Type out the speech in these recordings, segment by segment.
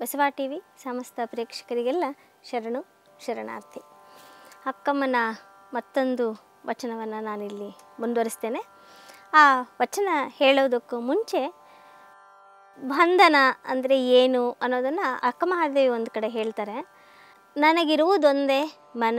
Basava T V ಸಮಸ್ತ ಪ್ರೇಕ್ಷಕರಿಗೆಲ್ಲ ಶರಣು ಶರಣಾರ್ಥಿ ಅಕ್ಕಮ್ಮನ ಮತ್ತೊಂದು ವಚನವನ್ನು ನಾನಿಲ್ಲಿ ಮುಂದುವರಿಸ್ತೇನೆ ಆ ವಚನ ಹೇಳೋದಕ್ಕೂ ಮುಂಚೆ ಬಂಧನ ಅಂದರೆ ಏನು ಅನ್ನೋದನ್ನು ಅಕ್ಕ ಮಹಾದೇವಿ ಒಂದು ಕಡೆ ಹೇಳ್ತಾರೆ ನನಗಿರುವುದೊಂದೇ ಮನ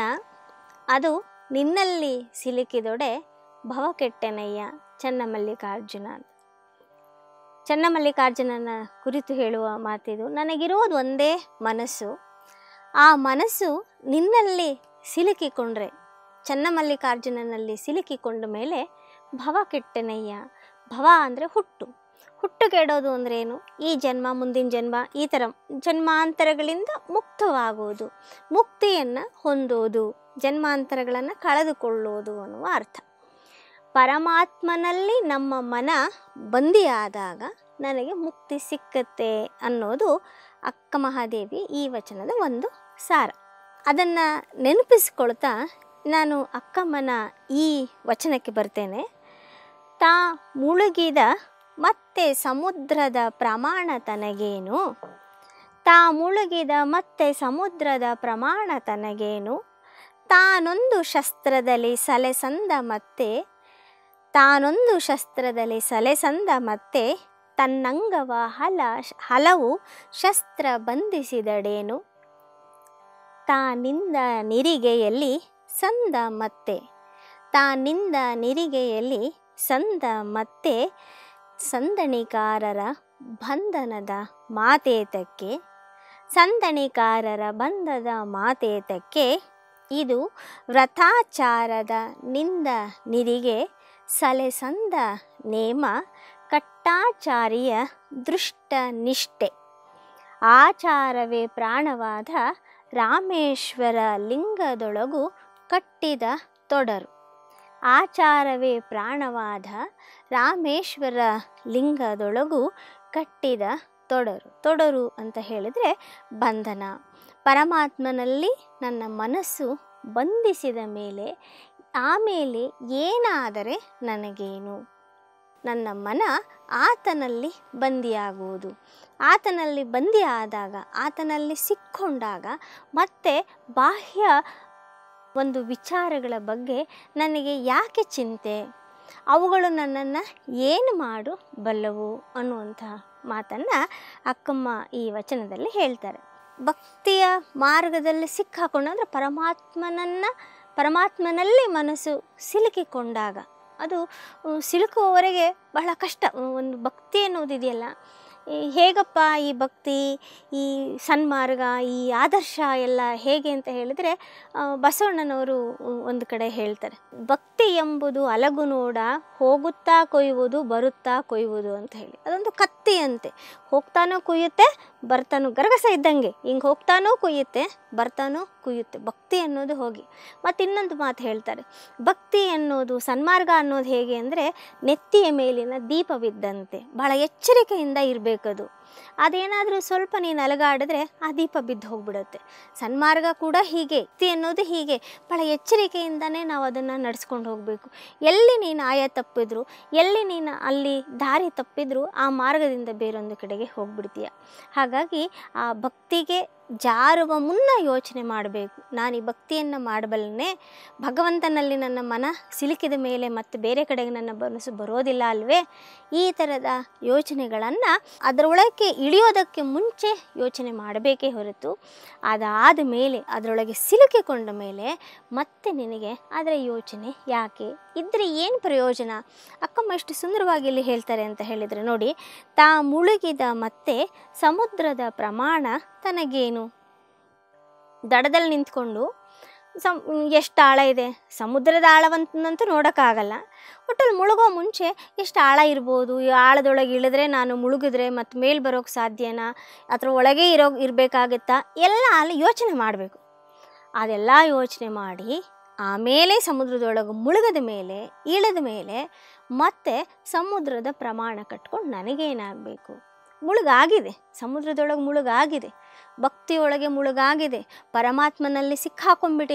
ಅದು ನಿನ್ನಲ್ಲಿ ಸಿಲುಕಿದೊಡೆ ಭವ ಕೆಟ್ಟೆನಯ್ಯ ಚನ್ನಮಲ್ಲಿಕಾರ್ಜುನ ಅಂತ ಚನ್ನಮಲ್ಲಿಕಾರ್ಜುನನ ಕುರಿತು ಹೇಳುವ ಮಾತಿದು ನನಗಿರುವುದು ಒಂದೇ ಮನಸ್ಸು ಆ ಮನಸ್ಸು ನಿನ್ನಲ್ಲಿ ಸಿಲುಕಿಕೊಂಡ್ರೆ ಚನ್ನಮಲ್ಲಿಕಾರ್ಜುನನಲ್ಲಿ ಸಿಲುಕಿಕೊಂಡ ಮೇಲೆ ಭವ ಕೆಟ್ಟೆನಯ್ಯ ಭವ ಅಂದರೆ ಹುಟ್ಟು ಹುಟ್ಟು ಕೆಡೋದು ಅಂದರೆ ಏನು ಈ ಜನ್ಮ ಮುಂದಿನ ಜನ್ಮ ಈ ಥರ ಜನ್ಮಾಂತರಗಳಿಂದ ಮುಕ್ತವಾಗುವುದು ಮುಕ್ತಿಯನ್ನು ಹೊಂದೋದು ಜನ್ಮಾಂತರಗಳನ್ನು ಕಳೆದುಕೊಳ್ಳೋದು ಅನ್ನುವ ಅರ್ಥ ಪರಮಾತ್ಮನಲ್ಲಿ ನಮ್ಮ ಮನ ಬಂದಿಯಾದಾಗ ನನಗೆ ಮುಕ್ತಿ ಸಿಕ್ಕತ್ತೆ ಅನ್ನೋದು ಅಕ್ಕ ಮಹಾದೇವಿ ಈ ವಚನದ ಒಂದು ಸಾರ ಅದನ್ನು ನೆನಪಿಸ್ಕೊಳ್ತಾ ನಾನು ಅಕ್ಕಮ್ಮನ ಈ ವಚನಕ್ಕೆ ಬರ್ತೇನೆ ತಾ ಮುಳುಗಿದ ಮತ್ತೆ ಸಮುದ್ರದ ಪ್ರಮಾಣ ತನಗೇನು ತಾ ಮುಳುಗಿದ ಮತ್ತೆ ಸಮುದ್ರದ ಪ್ರಮಾಣ ತನಗೇನು ತಾನೊಂದು ಶಸ್ತ್ರದಲ್ಲಿ ಸಲೆಸಂದ ಮತ್ತೆ ತಾನೊಂದು ಶಸ್ತ್ರದಲ್ಲಿ ಸಲೆಸಂದ ಮತ್ತೆ ತನ್ನಂಗವ ಹಲ ಹಲವು ಶಸ್ತ್ರ ಬಂಧಿಸಿದಡೇನು ತಾನಿಂದ ನಿರಿಗೆಯಲ್ಲಿ ಸಂದ ಮತ್ತೆ ತಾನಿಂದ ನಿರಿಗೆಯಲ್ಲಿ ಸಂದ ಮತ್ತೆ ಸಂದಣಿಕಾರರ ಬಂಧನದ ಮಾತೇತಕ್ಕೆ ಸಂದಣಿಕಾರರ ಬಂಧದ ಮಾತೇತಕ್ಕೆ ಇದು ವ್ರತಾಚಾರದ ನಿಂದ ನಿರಿಗೆ ಸಲೆಸಂದ ನೇಮ ಕಟ್ಟಾಚಾರಿಯ ದೃಷ್ಟ ನಿಷ್ಠೆ ಆಚಾರವೇ ಪ್ರಾಣವಾದ ರಾಮೇಶ್ವರ ಲಿಂಗದೊಳಗು ಕಟ್ಟಿದ ತೊಡರು ಆಚಾರವೇ ಪ್ರಾಣವಾದ ರಾಮೇಶ್ವರ ಲಿಂಗದೊಳಗು ಕಟ್ಟಿದ ತೊಡರು ತೊಡರು ಅಂತ ಹೇಳಿದರೆ ಬಂಧನ ಪರಮಾತ್ಮನಲ್ಲಿ ನನ್ನ ಮನಸ್ಸು ಬಂಧಿಸಿದ ಮೇಲೆ ಆಮೇಲೆ ಏನಾದರೆ ನನಗೇನು ನನ್ನ ಮನ ಆತನಲ್ಲಿ ಬಂದಿಯಾಗುವುದು ಆತನಲ್ಲಿ ಬಂದಿ ಆದಾಗ ಆತನಲ್ಲಿ ಸಿಕ್ಕೊಂಡಾಗ ಮತ್ತೆ ಬಾಹ್ಯ ಒಂದು ವಿಚಾರಗಳ ಬಗ್ಗೆ ನನಗೆ ಯಾಕೆ ಚಿಂತೆ ಅವುಗಳು ನನ್ನನ್ನು ಏನು ಮಾಡು ಬಲ್ಲವು ಅನ್ನುವಂಥ ಮಾತನ್ನು ಅಕ್ಕಮ್ಮ ಈ ವಚನದಲ್ಲಿ ಹೇಳ್ತಾರೆ ಭಕ್ತಿಯ ಮಾರ್ಗದಲ್ಲಿ ಸಿಕ್ಕಾಕೊಂಡು ಅಂದರೆ ಪರಮಾತ್ಮನನ್ನು ಪರಮಾತ್ಮನಲ್ಲಿ ಮನಸ್ಸು ಸಿಲುಕಿಕೊಂಡಾಗ ಅದು ಅಹ್, ಸಿಲುಕುವವರೆಗೆ ಬಹಳ ಕಷ್ಟ ಒಂದು ಭಕ್ತಿ ಅನ್ನೋದಿದೆಯಲ್ಲ ಈ ಹೇಗಪ್ಪ ಈ ಭಕ್ತಿ ಈ ಸನ್ಮಾರ್ಗ ಈ ಆದರ್ಶ ಎಲ್ಲ ಹೇಗೆ ಅಂತ ಹೇಳಿದರೆ ಆ, ಬಸವಣ್ಣನವರು ಒಂದು ಕಡೆ ಹೇಳ್ತಾರೆ ಭಕ್ತಿ ಎಂಬುದು ಅಲಗು ನೋಡ ಹೋಗುತ್ತಾ ಕೊಯ್ಯುವುದು ಬರುತ್ತಾ ಕೊಯ್ಯುವುದು ಅಂತ ಹೇಳಿ ಅದೊಂದು ಕತ್ತಿಯಂತೆ ಹೋಗ್ತಾನೋ ಕುಯ್ಯುತ್ತೆ ಬರ್ತಾನೋ ಗರಗಸ ಇದ್ದಂಗೆ ಹಿಂಗೆ ಹೋಗ್ತಾನೋ ಕುಯ್ಯುತ್ತೆ ಬರ್ತಾನೋ ಕುಯ್ಯುತ್ತೆ ಭಕ್ತಿ ಅನ್ನೋದು ಹೋಗಿ ಮತ್ತು ಇನ್ನೊಂದು ಮಾತು ಹೇಳ್ತಾರೆ ಭಕ್ತಿ ಅನ್ನೋದು ಸನ್ಮಾರ್ಗ ಅನ್ನೋದು ಹೇಗೆ ಅಂದರೆ ನೆತ್ತಿಯ ಮೇಲಿನ ದೀಪವಿದ್ದಂತೆ ಬಹಳ ಎಚ್ಚರಿಕೆಯಿಂದ ಇರಬೇಕದು ಅದೇನಾದರೂ ಸ್ವಲ್ಪ ನೀನು ಅಲಗಾಡಿದ್ರೆ ಆ ದೀಪ ಬಿದ್ದು ಹೋಗ್ಬಿಡುತ್ತೆ ಸನ್ಮಾರ್ಗ ಕೂಡ ಹೀಗೆ ಭಕ್ತಿ ಅನ್ನೋದು ಹೀಗೆ ಬಹಳ ಎಚ್ಚರಿಕೆಯಿಂದನೇ ನಾವು ಅದನ್ನು ನಡೆಸ್ಕೊಂಡು ಹೋಗಬೇಕು ಎಲ್ಲಿ ನೀನು ಆಯ ತಪ್ಪಿದ್ರು ಎಲ್ಲಿ ನೀನು ಅಲ್ಲಿ ದಾರಿ ತಪ್ಪಿದ್ರು ಆ ಮಾರ್ಗದಿಂದ ಬೇರೊಂದು ಕಡೆಗೆ ಹೋಗ್ಬಿಡ್ತೀಯ ಹಾಗಾಗಿ ಆ ಭಕ್ತಿಗೆ ಜಾರುವ ಮುನ್ನ ಯೋಚನೆ ಮಾಡಬೇಕು ನಾನು ಈ ಭಕ್ತಿಯನ್ನು ಮಾಡಬಲ್ಲನೆ ಭಗವಂತನಲ್ಲಿ ನನ್ನ ಮನ ಸಿಲುಕಿದ ಮೇಲೆ ಮತ್ತೆ ಬೇರೆ ಕಡೆಗೆ ನನ್ನ ಮನಸ್ಸು ಬರೋದಿಲ್ಲ ಅಲ್ವೇ ಈ ಥರದ ಯೋಚನೆಗಳನ್ನು ಅದರೊಳಗೆ ಇಳಿಯೋದಕ್ಕೆ ಮುಂಚೆ ಯೋಚನೆ ಮಾಡಬೇಕೇ ಹೊರತು ಅದಾದ ಮೇಲೆ ಅದರೊಳಗೆ ಸಿಲುಕಿಕೊಂಡ ಮೇಲೆ ಮತ್ತೆ ನಿನಗೆ ಅದರ ಯೋಚನೆ ಯಾಕೆ ಇದ್ದರೆ ಏನು ಪ್ರಯೋಜನ ಅಕ್ಕಮ್ಮ ಎಷ್ಟು ಸುಂದರವಾಗಿ ಇಲ್ಲಿ ಹೇಳ್ತಾರೆ ಅಂತ ಹೇಳಿದರೆ ನೋಡಿ ತಾ ಮುಳುಗಿದ ಮತ್ತೆ ಸಮುದ್ರದ ಪ್ರಮಾಣ ತನಗೇನು ದಡದಲ್ಲಿ ನಿಂತ್ಕೊಂಡು ಸಮ್ ಎಷ್ಟು ಆಳ ಇದೆ ಸಮುದ್ರದ ಆಳವಂತಂತೂ ನೋಡೋಕ್ಕಾಗಲ್ಲ ಒಟ್ಟಲ್ಲಿ ಮುಳುಗೋ ಮುಂಚೆ ಎಷ್ಟು ಆಳ ಇರ್ಬೋದು ಈ ಆಳದೊಳಗೆ ಇಳಿದ್ರೆ ನಾನು ಮುಳುಗಿದ್ರೆ ಮತ್ತು ಮೇಲೆ ಬರೋಕ್ಕೆ ಸಾಧ್ಯನಾ ಅದ್ರ ಒಳಗೆ ಇರೋ ಇರಬೇಕಾಗತ್ತಾ ಎಲ್ಲ ಅಲ್ಲಿ ಯೋಚನೆ ಮಾಡಬೇಕು ಅದೆಲ್ಲ ಯೋಚನೆ ಮಾಡಿ ಆಮೇಲೆ ಸಮುದ್ರದೊಳಗೆ ಮುಳುಗದ ಮೇಲೆ ಇಳಿದ ಮೇಲೆ ಮತ್ತೆ ಸಮುದ್ರದ ಪ್ರಮಾಣ ಕಟ್ಕೊಂಡು ನನಗೇನಾಗಬೇಕು ಮುಳುಗಾಗಿದೆ ಸಮುದ್ರದೊಳಗೆ ಮುಳುಗಾಗಿದೆ ಭಕ್ತಿಯೊಳಗೆ ಮುಳುಗಾಗಿದೆ ಪರಮಾತ್ಮನಲ್ಲಿ ಸಿಕ್ಕಾಕೊಂಡ್ಬಿಟ್ಟಿದ್ದೀನಿ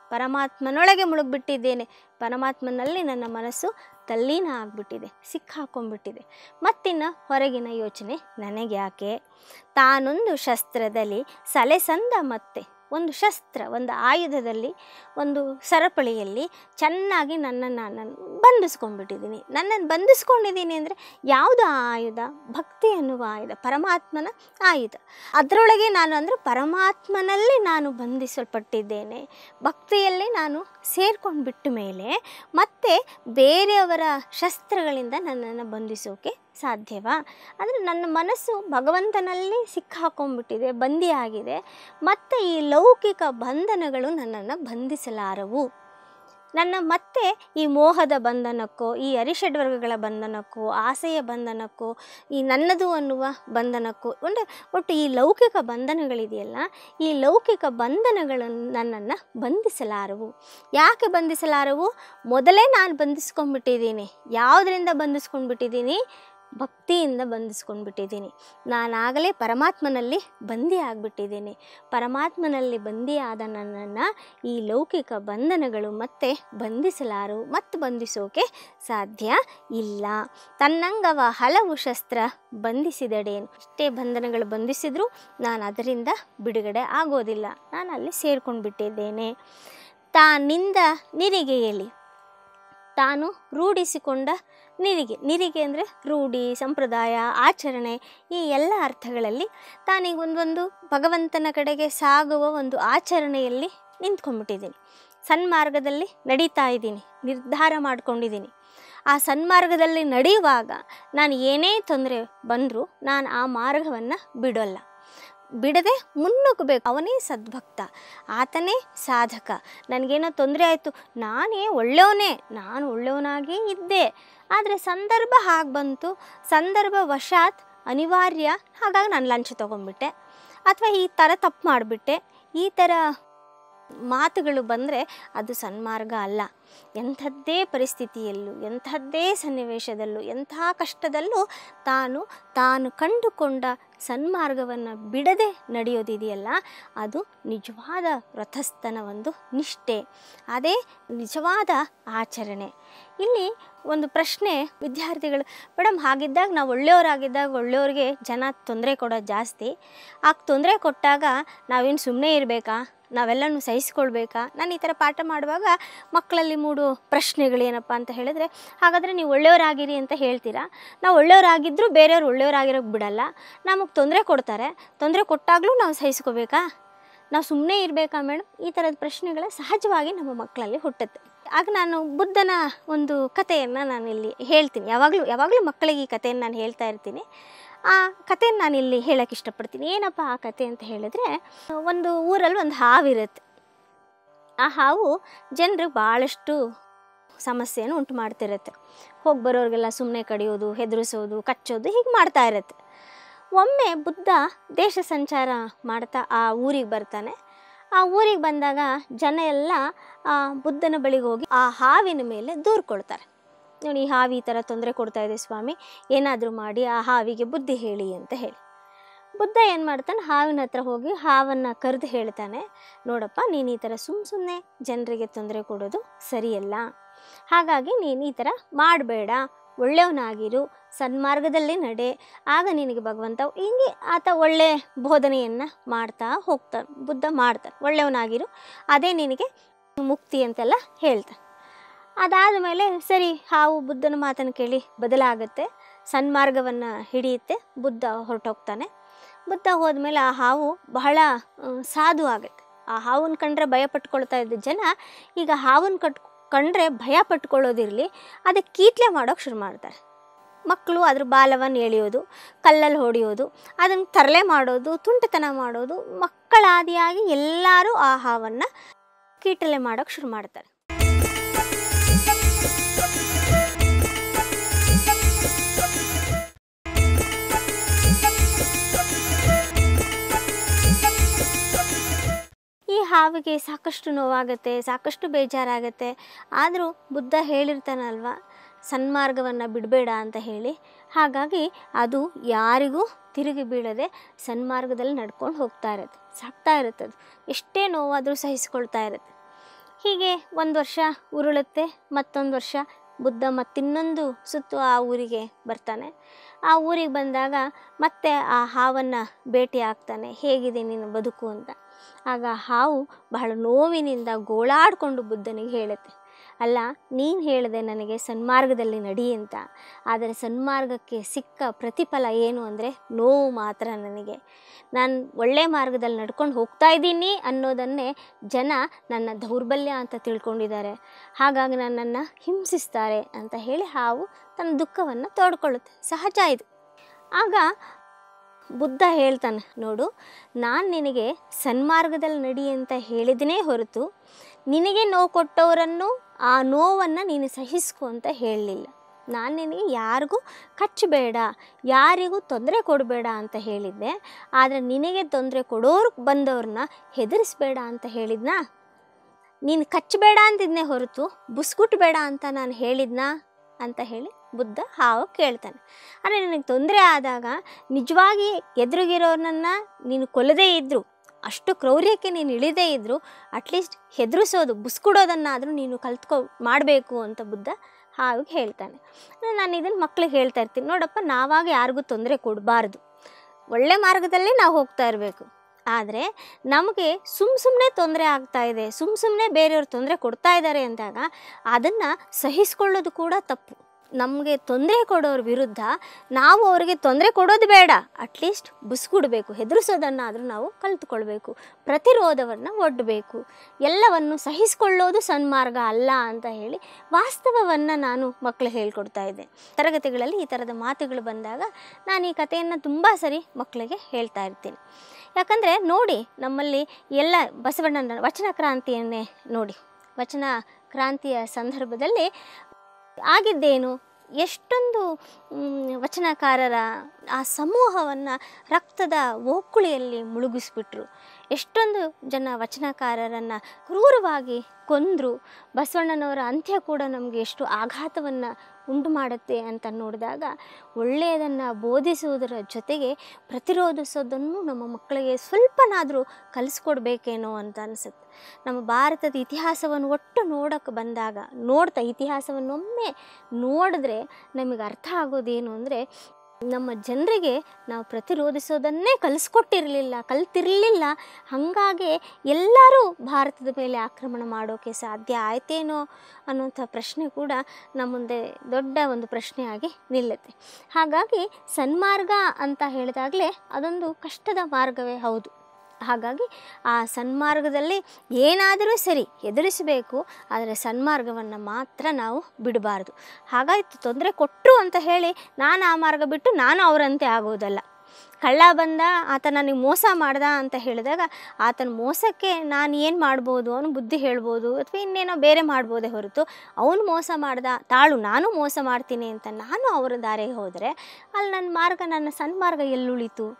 ಪರಮಾತ್ಮನೊಳಗೆ ಮುಳುಗ್ಬಿಟ್ಟಿದ್ದೇನೆ ಪರಮಾತ್ಮನಲ್ಲಿ ನನ್ನ ಮನಸ್ಸು ತಲ್ಲೀನ ಆಗಿಬಿಟ್ಟಿದೆ ಸಿಕ್ಕಾಕೊಂಡ್ಬಿಟ್ಟಿದೆ ಮತ್ತಿನ್ನು ಹೊರಗಿನ ಯೋಚನೆ ನನಗೆ ಯಾಕೆ ತಾನೊಂದು ಶಸ್ತ್ರದಲ್ಲಿ ಸಲೆಸಂದ ಮತ್ತೆ ಒಂದು ಶಸ್ತ್ರ ಒಂದು ಆಯುಧದಲ್ಲಿ ಒಂದು ಸರಪಳಿಯಲ್ಲಿ ಚೆನ್ನಾಗಿ ನನ್ನನ್ನು ನಾನು ಬಂಧಿಸ್ಕೊಂಡ್ಬಿಟ್ಟಿದ್ದೀನಿ ನನ್ನನ್ನು ಬಂಧಿಸ್ಕೊಂಡಿದ್ದೀನಿ ಅಂದರೆ ಯಾವುದು ಆ ಆಯುಧ ಭಕ್ತಿ ಅನ್ನುವ ಆಯುಧ ಪರಮಾತ್ಮನ ಆಯುಧ ಅದರೊಳಗೆ ನಾನು ಅಂದರೆ ಪರಮಾತ್ಮನಲ್ಲಿ ನಾನು ಬಂಧಿಸಲ್ಪಟ್ಟಿದ್ದೇನೆ ಭಕ್ತಿಯಲ್ಲಿ ನಾನು ಸೇರ್ಕೊಂಡು ಬಿಟ್ಟ ಮೇಲೆ ಮತ್ತೆ ಬೇರೆಯವರ ಶಸ್ತ್ರಗಳಿಂದ ನನ್ನನ್ನು ಬಂಧಿಸೋಕೆ ಸಾಧ್ಯವಾ ಅಂದರೆ ನನ್ನ ಮನಸ್ಸು ಭಗವಂತನಲ್ಲಿ ಸಿಕ್ಕಾಕೊಂಡ್ಬಿಟ್ಟಿದೆ ಬಂದಿಯಾಗಿದೆ ಮತ್ತು ಈ ಲೌಕಿಕ ಬಂಧನಗಳು ನನ್ನನ್ನು ಬಂಧಿಸಲಾರವು ನನ್ನ ಮತ್ತೆ ಈ ಮೋಹದ ಬಂಧನಕ್ಕೋ ಈ ಅರಿಷಡ್ವರ್ಗಗಳ ಬಂಧನಕ್ಕೋ ಆಸೆಯ ಬಂಧನಕ್ಕೋ ಈ ನನ್ನದು ಅನ್ನುವ ಬಂಧನಕ್ಕೋ ಒಂದು ಒಟ್ಟು ಈ ಲೌಕಿಕ ಬಂಧನಗಳಿದೆಯಲ್ಲ ಈ ಲೌಕಿಕ ಬಂಧನಗಳನ್ನು ನನ್ನನ್ನು ಬಂಧಿಸಲಾರವು ಯಾಕೆ ಬಂಧಿಸಲಾರವು ಮೊದಲೇ ನಾನು ಬಂಧಿಸ್ಕೊಂಡ್ಬಿಟ್ಟಿದ್ದೀನಿ ಯಾವುದರಿಂದ ಬಂಧಿಸ್ಕೊಂಡ್ಬಿಟ್ಟಿದ್ದೀನಿ ಭಕ್ತಿಯಿಂದ ಬಂಧಿಸ್ಕೊಂಡ್ಬಿಟ್ಟಿದ್ದೀನಿ ನಾನಾಗಲೇ ಪರಮಾತ್ಮನಲ್ಲಿ ಬಂದಿ ಆಗಿಬಿಟ್ಟಿದ್ದೀನಿ ಪರಮಾತ್ಮನಲ್ಲಿ ಬಂದಿಯಾದ ನನ್ನನ್ನು ಈ ಲೌಕಿಕ ಬಂಧನಗಳು ಮತ್ತೆ ಬಂಧಿಸಲಾರು ಮತ್ತು ಬಂಧಿಸೋಕೆ ಸಾಧ್ಯ ಇಲ್ಲ ತನ್ನಂಗವ ಹಲವು ಶಸ್ತ್ರ ಬಂಧಿಸಿದಡೇನು ಇಷ್ಟೇ ಬಂಧನಗಳು ಬಂಧಿಸಿದರೂ ನಾನು ಅದರಿಂದ ಬಿಡುಗಡೆ ಆಗೋದಿಲ್ಲ ನಾನು ಅಲ್ಲಿ ಸೇರ್ಕೊಂಡು ಬಿಟ್ಟಿದ್ದೇನೆ ತಾನಿಂದ ನಿರಿಗೆಯಲ್ಲಿ ತಾನು ರೂಢಿಸಿಕೊಂಡ ನಿರಿಗೆ ನಿರಿಗೆ ಅಂದರೆ ರೂಢಿ ಸಂಪ್ರದಾಯ ಆಚರಣೆ ಈ ಎಲ್ಲ ಅರ್ಥಗಳಲ್ಲಿ ತಾನೀಗ ಒಂದೊಂದು ಭಗವಂತನ ಕಡೆಗೆ ಸಾಗುವ ಒಂದು ಆಚರಣೆಯಲ್ಲಿ ನಿಂತ್ಕೊಂಡ್ಬಿಟ್ಟಿದ್ದೀನಿ ಸನ್ಮಾರ್ಗದಲ್ಲಿ ನಡೀತಾ ಇದ್ದೀನಿ ನಿರ್ಧಾರ ಮಾಡ್ಕೊಂಡಿದ್ದೀನಿ ಆ ಸನ್ಮಾರ್ಗದಲ್ಲಿ ನಡೆಯುವಾಗ ನಾನು ಏನೇ ತೊಂದರೆ ಬಂದರೂ ನಾನು ಆ ಮಾರ್ಗವನ್ನು ಬಿಡೋಲ್ಲ ಬಿಡದೆ ಮುನ್ನುಗ್ಗಬೇಕು ಅವನೇ ಸದ್ಭಕ್ತ ಆತನೇ ಸಾಧಕ ನನಗೇನೋ ತೊಂದರೆ ಆಯಿತು ನಾನೇ ಒಳ್ಳೆಯವನೇ ನಾನು ಒಳ್ಳೆಯವನಾಗೇ ಇದ್ದೆ ಆದರೆ ಸಂದರ್ಭ ಹಾಗೆ ಬಂತು ಸಂದರ್ಭ ವಶಾತ್ ಅನಿವಾರ್ಯ ಹಾಗಾಗಿ ನಾನು ಲಂಚ ತೊಗೊಂಡ್ಬಿಟ್ಟೆ ಅಥವಾ ಈ ಥರ ತಪ್ಪು ಮಾಡಿಬಿಟ್ಟೆ ಈ ಥರ ಮಾತುಗಳು ಬಂದರೆ ಅದು ಸನ್ಮಾರ್ಗ ಅಲ್ಲ ಎಂಥದ್ದೇ ಪರಿಸ್ಥಿತಿಯಲ್ಲೂ ಎಂಥದ್ದೇ ಸನ್ನಿವೇಶದಲ್ಲೂ ಎಂಥ ಕಷ್ಟದಲ್ಲೂ ತಾನು ತಾನು ಕಂಡುಕೊಂಡ ಸನ್ಮಾರ್ಗವನ್ನು ಬಿಡದೆ ನಡೆಯೋದಿದೆಯಲ್ಲ ಅದು ನಿಜವಾದ ವ್ರತಸ್ಥನ ಒಂದು ನಿಷ್ಠೆ ಅದೇ ನಿಜವಾದ ಆಚರಣೆ ಇಲ್ಲಿ ಒಂದು ಪ್ರಶ್ನೆ ವಿದ್ಯಾರ್ಥಿಗಳು ಮೇಡಮ್ ಹಾಗಿದ್ದಾಗ ನಾವು ಒಳ್ಳೆಯವರಾಗಿದ್ದಾಗ ಒಳ್ಳೆಯವ್ರಿಗೆ ಜನ ತೊಂದರೆ ಕೊಡೋದು ಜಾಸ್ತಿ ಆಗ ತೊಂದರೆ ಕೊಟ್ಟಾಗ ನಾವೇನು ಸುಮ್ಮನೆ ಇರಬೇಕಾ ನಾವೆಲ್ಲನೂ ಸಹಿಸ್ಕೊಳ್ಬೇಕಾ ನಾನು ಈ ಥರ ಪಾಠ ಮಾಡುವಾಗ ಮಕ್ಕಳಲ್ಲಿ ಮೂಡು ಪ್ರಶ್ನೆಗಳೇನಪ್ಪ ಅಂತ ಹೇಳಿದ್ರೆ ಹಾಗಾದರೆ ನೀವು ಒಳ್ಳೆಯವರಾಗಿರಿ ಅಂತ ಹೇಳ್ತೀರಾ ನಾವು ಒಳ್ಳೆಯವರಾಗಿದ್ದರೂ ಬೇರೆಯವ್ರು ಒಳ್ಳೆಯವರಾಗಿರೋಕ್ಕೆ ಬಿಡಲ್ಲ ನಮಗೆ ತೊಂದರೆ ಕೊಡ್ತಾರೆ ತೊಂದರೆ ಕೊಟ್ಟಾಗಲೂ ನಾವು ಸಹಿಸ್ಕೋಬೇಕಾ ನಾವು ಸುಮ್ಮನೆ ಇರಬೇಕಾ ಮೇಡಮ್ ಈ ಥರದ ಪ್ರಶ್ನೆಗಳ ಸಹಜವಾಗಿ ನಮ್ಮ ಮಕ್ಕಳಲ್ಲಿ ಹುಟ್ಟುತ್ತೆ ಆಗ ನಾನು ಬುದ್ಧನ ಒಂದು ಕಥೆಯನ್ನು ನಾನು ಇಲ್ಲಿ ಹೇಳ್ತೀನಿ ಯಾವಾಗಲೂ ಯಾವಾಗಲೂ ಮಕ್ಕಳಿಗೆ ಈ ಕಥೆಯನ್ನು ನಾನು ಹೇಳ್ತಾ ಇರ್ತೀನಿ ಆ ಕಥೆಯನ್ನು ನಾನು ಇಲ್ಲಿ ಹೇಳೋಕ್ಕೆ ಇಷ್ಟಪಡ್ತೀನಿ ಏನಪ್ಪ ಆ ಕತೆ ಅಂತ ಹೇಳಿದ್ರೆ ಒಂದು ಊರಲ್ಲಿ ಒಂದು ಹಾವಿರುತ್ತೆ ಆ ಹಾವು ಜನರಿಗೆ ಭಾಳಷ್ಟು ಸಮಸ್ಯೆಯನ್ನು ಉಂಟು ಮಾಡ್ತಿರುತ್ತೆ ಹೋಗಿ ಬರೋರಿಗೆಲ್ಲ ಸುಮ್ಮನೆ ಕಡಿಯೋದು ಹೆದರಿಸೋದು ಕಚ್ಚೋದು ಹೀಗೆ ಮಾಡ್ತಾ ಇರುತ್ತೆ ಒಮ್ಮೆ ಬುದ್ಧ ದೇಶ ಸಂಚಾರ ಮಾಡ್ತಾ ಆ ಊರಿಗೆ ಬರ್ತಾನೆ ಆ ಊರಿಗೆ ಬಂದಾಗ ಜನ ಎಲ್ಲ ಆ ಬುದ್ಧನ ಬಳಿಗೆ ಹೋಗಿ ಆ ಹಾವಿನ ಮೇಲೆ ದೂರ್ಕೊಳ್ತಾರೆ ನೋಡಿ ಈ ಹಾವು ಈ ಥರ ತೊಂದರೆ ಕೊಡ್ತಾ ಇದೆ ಸ್ವಾಮಿ ಏನಾದರೂ ಮಾಡಿ ಆ ಹಾವಿಗೆ ಬುದ್ಧಿ ಹೇಳಿ ಅಂತ ಹೇಳಿ ಬುದ್ಧ ಏನು ಮಾಡ್ತಾನೆ ಹಾವಿನ ಹತ್ರ ಹೋಗಿ ಹಾವನ್ನು ಕರೆದು ಹೇಳ್ತಾನೆ ನೋಡಪ್ಪ ನೀನು ಈ ಥರ ಸುಮ್ಮ ಸುಮ್ಮನೆ ಜನರಿಗೆ ತೊಂದರೆ ಕೊಡೋದು ಸರಿಯಲ್ಲ ಹಾಗಾಗಿ ನೀನು ಈ ಥರ ಮಾಡಬೇಡ ಒಳ್ಳೆಯವನಾಗಿರು ಸನ್ಮಾರ್ಗದಲ್ಲಿ ನಡೆ ಆಗ ನಿನಗೆ ಭಗವಂತ ಹಿಂಗೆ ಆತ ಒಳ್ಳೆ ಬೋಧನೆಯನ್ನು ಮಾಡ್ತಾ ಹೋಗ್ತಾನೆ ಬುದ್ಧ ಮಾಡ್ತಾನೆ ಒಳ್ಳೆಯವನಾಗಿರು ಅದೇ ನಿನಗೆ ಮುಕ್ತಿ ಅಂತೆಲ್ಲ ಹೇಳ್ತಾನೆ ಅದಾದ ಮೇಲೆ ಸರಿ ಹಾವು ಬುದ್ಧನ ಮಾತನ್ನು ಕೇಳಿ ಬದಲಾಗುತ್ತೆ ಸನ್ಮಾರ್ಗವನ್ನು ಹಿಡಿಯುತ್ತೆ ಬುದ್ಧ ಹೊರಟೋಗ್ತಾನೆ ಬುದ್ಧ ಹೋದ್ಮೇಲೆ ಆ ಹಾವು ಬಹಳ ಆ, ಸಾಧು ಆಗುತ್ತೆ ಆ ಹಾವನ್ನ ಕಂಡ್ರೆ ಭಯ ಪಟ್ಕೊಳ್ತಾ ಇದ್ದ ಜನ ಈಗ ಹಾವನ್ನ ಕಟ್ ಕಂಡ್ರೆ ಭಯ ಪಟ್ಕೊಳ್ಳೋದಿರಲಿ ಅದಕ್ಕೆ ಕೀಟ್ಲೆ ಮಾಡೋಕೆ ಶುರು ಮಾಡ್ತಾರೆ ಮಕ್ಕಳು ಅದ್ರ ಬಾಲವನ್ನು ಎಳೆಯೋದು ಕಲ್ಲಲ್ಲಿ ಹೊಡೆಯೋದು ಅದನ್ನು ತರಲೆ ಮಾಡೋದು ತುಂಟತನ ಮಾಡೋದು ಮಕ್ಕಳಾದಿಯಾಗಿ ಎಲ್ಲರೂ ಆ ಹಾವನ್ನು ಕೀಟಲೆ ಮಾಡೋಕೆ ಶುರು ಮಾಡ್ತಾರೆ ಈ ಹಾವಿಗೆ ಸಾಕಷ್ಟು ನೋವಾಗುತ್ತೆ ಸಾಕಷ್ಟು ಬೇಜಾರಾಗುತ್ತೆ ಆದರೂ ಬುದ್ಧ ಹೇಳಿರ್ತಾನಲ್ವ ಸನ್ಮಾರ್ಗವನ್ನು ಬಿಡಬೇಡ ಅಂತ ಹೇಳಿ ಹಾಗಾಗಿ ಅದು ಯಾರಿಗೂ ತಿರುಗಿ ಬೀಳದೆ ಸನ್ಮಾರ್ಗದಲ್ಲಿ ನಡ್ಕೊಂಡು ಹೋಗ್ತಾ ಇರುತ್ತೆ ಸಾಕ್ತಾ ಇರುತ್ತೆ ಅದು ಎಷ್ಟೇ ನೋವಾದರೂ ಸಹಿಸ್ಕೊಳ್ತಾ ಇರುತ್ತೆ ಹೀಗೆ ಒಂದು ವರ್ಷ ಉರುಳುತ್ತೆ ಮತ್ತೊಂದು ವರ್ಷ ಬುದ್ಧ ಮತ್ತಿನ್ನೊಂದು ಸುತ್ತು ಆ ಊರಿಗೆ ಬರ್ತಾನೆ ಆ ಊರಿಗೆ ಬಂದಾಗ ಮತ್ತೆ ಆ ಹಾವನ್ನು ಭೇಟಿ ಆಗ್ತಾನೆ ಹೇಗಿದೆ ನಿನ್ನ ಬದುಕು ಅಂತ ಆಗ ಹಾವು ಬಹಳ ನೋವಿನಿಂದ ಗೋಳಾಡಿಕೊಂಡು ಬುದ್ಧನಿಗೆ ಹೇಳುತ್ತೆ ಅಲ್ಲ ನೀನು ಹೇಳಿದೆ ನನಗೆ ಸನ್ಮಾರ್ಗದಲ್ಲಿ ನಡಿ ಅಂತ ಆದರೆ ಸನ್ಮಾರ್ಗಕ್ಕೆ ಸಿಕ್ಕ ಪ್ರತಿಫಲ ಏನು ಅಂದರೆ ನೋವು ಮಾತ್ರ ನನಗೆ ನಾನು ಒಳ್ಳೆ ಮಾರ್ಗದಲ್ಲಿ ನಡ್ಕೊಂಡು ಹೋಗ್ತಾ ಇದ್ದೀನಿ ಅನ್ನೋದನ್ನೇ ಜನ ನನ್ನ ದೌರ್ಬಲ್ಯ ಅಂತ ತಿಳ್ಕೊಂಡಿದ್ದಾರೆ ಹಾಗಾಗಿ ನನ್ನನ್ನು ಹಿಂಸಿಸ್ತಾರೆ ಅಂತ ಹೇಳಿ ಹಾವು ತನ್ನ ದುಃಖವನ್ನು ತೋಡ್ಕೊಳ್ಳುತ್ತೆ ಸಹಜ ಇದು ಆಗ ಬುದ್ಧ ಹೇಳ್ತಾನೆ ನೋಡು ನಾನು ನಿನಗೆ ಸನ್ಮಾರ್ಗದಲ್ಲಿ ನಡಿ ಅಂತ ಹೇಳಿದನೇ ಹೊರತು ನಿನಗೆ ನೋವು ಕೊಟ್ಟವರನ್ನು ಆ ನೋವನ್ನು ನೀನು ಸಹಿಸ್ಕೊ ಅಂತ ಹೇಳಲಿಲ್ಲ ನಾನು ನಿನಗೆ ಯಾರಿಗೂ ಕಚ್ಚಬೇಡ ಯಾರಿಗೂ ತೊಂದರೆ ಕೊಡಬೇಡ ಅಂತ ಹೇಳಿದ್ದೆ ಆದರೆ ನಿನಗೆ ತೊಂದರೆ ಕೊಡೋರು ಬಂದವ್ರನ್ನ ಹೆದರಿಸ್ಬೇಡ ಅಂತ ಹೇಳಿದ್ನಾ ನೀನು ಕಚ್ಚಬೇಡ ಅಂತಿದ್ನೇ ಹೊರತು ಬುಸ್ಗುಟ್ಬೇಡ ಅಂತ ನಾನು ಹೇಳಿದ್ನಾ ಅಂತ ಹೇಳಿ ಬುದ್ಧ ಹಾವು ಕೇಳ್ತಾನೆ ಅಂದರೆ ನಿನಗೆ ತೊಂದರೆ ಆದಾಗ ನಿಜವಾಗಿ ಎದುರುಗಿರೋರನ್ನ ನೀನು ಕೊಲ್ಲದೇ ಇದ್ದರು ಅಷ್ಟು ಕ್ರೌರ್ಯಕ್ಕೆ ನೀನು ಇಳಿದೇ ಇದ್ದರು ಅಟ್ಲೀಸ್ಟ್ ಹೆದರಿಸೋದು ಬುಸ್ಕುಡೋದನ್ನಾದರೂ ನೀನು ಕಲ್ತ್ಕೊ ಮಾಡಬೇಕು ಅಂತ ಬುದ್ಧ ಹಾವಿಗೆ ಹೇಳ್ತಾನೆ ನಾನು ಇದನ್ನು ಮಕ್ಳಿಗೆ ಹೇಳ್ತಾ ಇರ್ತೀನಿ ನೋಡಪ್ಪ ನಾವಾಗ ಯಾರಿಗೂ ತೊಂದರೆ ಕೊಡಬಾರ್ದು ಒಳ್ಳೆ ಮಾರ್ಗದಲ್ಲೇ ನಾವು ಹೋಗ್ತಾ ಇರಬೇಕು ಆದರೆ ನಮಗೆ ಸುಮ್ಮ ಸುಮ್ಮನೆ ತೊಂದರೆ ಆಗ್ತಾ ಇದೆ ಸುಮ್ಮ ಸುಮ್ಮನೆ ಬೇರೆಯವ್ರು ತೊಂದರೆ ಕೊಡ್ತಾ ಇದ್ದಾರೆ ಅಂದಾಗ ಅದನ್ನು ಸಹಿಸ್ಕೊಳ್ಳೋದು ಕೂಡ ತಪ್ಪು ನಮಗೆ ತೊಂದರೆ ಕೊಡೋರ ವಿರುದ್ಧ ನಾವು ಅವರಿಗೆ ತೊಂದರೆ ಕೊಡೋದು ಬೇಡ ಅಟ್ಲೀಸ್ಟ್ ಬುಸ್ಗುಡಬೇಕು ಹೆದರಿಸೋದನ್ನಾದರೂ ನಾವು ಕಲಿತುಕೊಳ್ಬೇಕು ಪ್ರತಿರೋಧವನ್ನು ಒಡ್ಡಬೇಕು ಎಲ್ಲವನ್ನು ಸಹಿಸಿಕೊಳ್ಳೋದು ಸನ್ಮಾರ್ಗ ಅಲ್ಲ ಅಂತ ಹೇಳಿ ವಾಸ್ತವವನ್ನು ನಾನು ಮಕ್ಕಳು ಹೇಳ್ಕೊಡ್ತಾ ಇದ್ದೆ ತರಗತಿಗಳಲ್ಲಿ ಈ ಥರದ ಮಾತುಗಳು ಬಂದಾಗ ನಾನು ಈ ಕಥೆಯನ್ನು ತುಂಬ ಸರಿ ಮಕ್ಕಳಿಗೆ ಹೇಳ್ತಾ ಇರ್ತೀನಿ ಯಾಕಂದರೆ ನೋಡಿ ನಮ್ಮಲ್ಲಿ ಎಲ್ಲ ಬಸವಣ್ಣನ ವಚನ ಕ್ರಾಂತಿಯನ್ನೇ ನೋಡಿ ವಚನ ಕ್ರಾಂತಿಯ ಸಂದರ್ಭದಲ್ಲಿ ಆಗಿದ್ದೇನು ಎಷ್ಟೊಂದು ಮ್, ವಚನಕಾರರ ಆ ಸಮೂಹವನ್ನು ರಕ್ತದ ಓಕುಳಿಯಲ್ಲಿ ಮುಳುಗಿಸ್ಬಿಟ್ರು ಎಷ್ಟೊಂದು ಜನ ವಚನಕಾರರನ್ನು ಕ್ರೂರವಾಗಿ ಕೊಂದರು ಬಸವಣ್ಣನವರ ಅಂತ್ಯ ಕೂಡ ನಮಗೆ ಎಷ್ಟು ಆಘಾತವನ್ನು ಉಂಟು ಮಾಡುತ್ತೆ ಅಂತ ನೋಡಿದಾಗ ಒಳ್ಳೆಯದನ್ನು ಬೋಧಿಸುವುದರ ಜೊತೆಗೆ ಪ್ರತಿರೋಧಿಸೋದನ್ನು ನಮ್ಮ ಮಕ್ಕಳಿಗೆ ಸ್ವಲ್ಪನಾದರೂ ಕಲಿಸ್ಕೊಡ್ಬೇಕೇನೋ ಅಂತ ಅನಿಸುತ್ತೆ ನಮ್ಮ ಭಾರತದ ಇತಿಹಾಸವನ್ನು ಒಟ್ಟು ನೋಡೋಕ್ಕೆ ಬಂದಾಗ ನೋಡ್ತಾ ಇತಿಹಾಸವನ್ನು ಒಮ್ಮೆ ನೋಡಿದ್ರೆ ನಮಗೆ ಅರ್ಥ ಆಗೋದೇನು ಅಂದರೆ ನಮ್ಮ ಜನರಿಗೆ ನಾವು ಪ್ರತಿರೋಧಿಸೋದನ್ನೇ ಕಲಿಸ್ಕೊಟ್ಟಿರಲಿಲ್ಲ ಕಲ್ತಿರಲಿಲ್ಲ ಹಾಗಾಗಿ ಎಲ್ಲರೂ ಭಾರತದ ಮೇಲೆ ಆಕ್ರಮಣ ಮಾಡೋಕ್ಕೆ ಸಾಧ್ಯ ಆಯ್ತೇನೋ ಅನ್ನೋಂಥ ಪ್ರಶ್ನೆ ಕೂಡ ನಮ್ಮ ಮುಂದೆ ದೊಡ್ಡ ಒಂದು ಪ್ರಶ್ನೆಯಾಗಿ ನಿಲ್ಲುತ್ತೆ ಹಾಗಾಗಿ ಸನ್ಮಾರ್ಗ ಅಂತ ಹೇಳಿದಾಗಲೇ ಅದೊಂದು ಕಷ್ಟದ ಮಾರ್ಗವೇ ಹೌದು ಹಾಗಾಗಿ ಆ ಸನ್ಮಾರ್ಗದಲ್ಲಿ ಏನಾದರೂ ಸರಿ ಎದುರಿಸಬೇಕು ಆದರೆ ಸನ್ಮಾರ್ಗವನ್ನು ಮಾತ್ರ ನಾವು ಬಿಡಬಾರ್ದು ಹಾಗಾಯ್ತು ತೊಂದರೆ ಕೊಟ್ಟರು ಅಂತ ಹೇಳಿ ನಾನು ಆ ಮಾರ್ಗ ಬಿಟ್ಟು ನಾನು ಅವರಂತೆ ಆಗೋದಲ್ಲ ಕಳ್ಳ ಬಂದ ಆತ ನನಗೆ ಮೋಸ ಮಾಡ್ದ ಅಂತ ಹೇಳಿದಾಗ ಆತನ ಮೋಸಕ್ಕೆ ನಾನು ಏನು ಮಾಡ್ಬೋದು ಅವನು ಬುದ್ಧಿ ಹೇಳ್ಬೋದು ಅಥವಾ ಇನ್ನೇನೋ ಬೇರೆ ಮಾಡ್ಬೋದೇ ಹೊರತು ಅವನು ಮೋಸ ಮಾಡ್ದ ತಾಳು ನಾನು ಮೋಸ ಮಾಡ್ತೀನಿ ಅಂತ ನಾನು ಅವರ ದಾರಿಗೆ ಹೋದರೆ ಅಲ್ಲಿ ನನ್ನ ಮಾರ್ಗ ನನ್ನ ಸನ್ಮಾರ್ಗ ಎಲ್ಲುಳಿತು